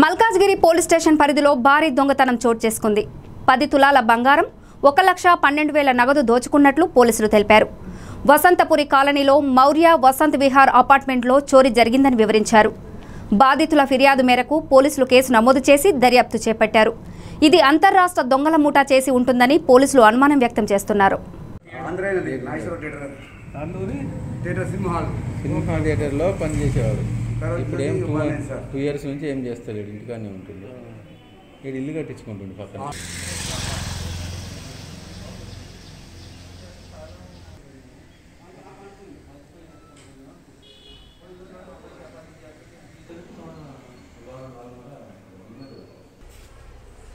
Malkajgiri police station పరిధిలో భారీ దొంగతనం చోటు చేసుకుంది పది తులాల బంగారం ఒక లక్ష పన్నెండు వేల నగదు దోచుకున్నట్లు పోలీసులు తెలిపారు వసంతపురి కాలనీలో మౌర్య వసంత్ విహార్ అపార్ట్మెంట్లో చోరీ జరిగిందని వివరించారు బాధితుల ఫిర్యాదు మేరకు పోలీసులు కేసు నమోదు చేసి దర్యాప్తు చేపట్టారు ఇది అంతర్రాష్ట్ర దొంగల ముఠా చేసి ఉంటుందని పోలీసులు అనుమానం వ్యక్తం చేస్తున్నారు ఆంధ్రది నాగేశ్వర థియేటర్ అందుకని థియేటర్ సింహ హాల్ సినిమా థియేటర్లో పనిచేసేవాడు తర్వాత ఇప్పుడు ఏం టూ మానేశారు సార్. టూ ఇయర్స్ నుంచి ఏం చేస్తలేడు ఇంటికానే ఉంటుంది ఇక్కడ ఇల్లు కట్టించుకుంటుండు పక్కన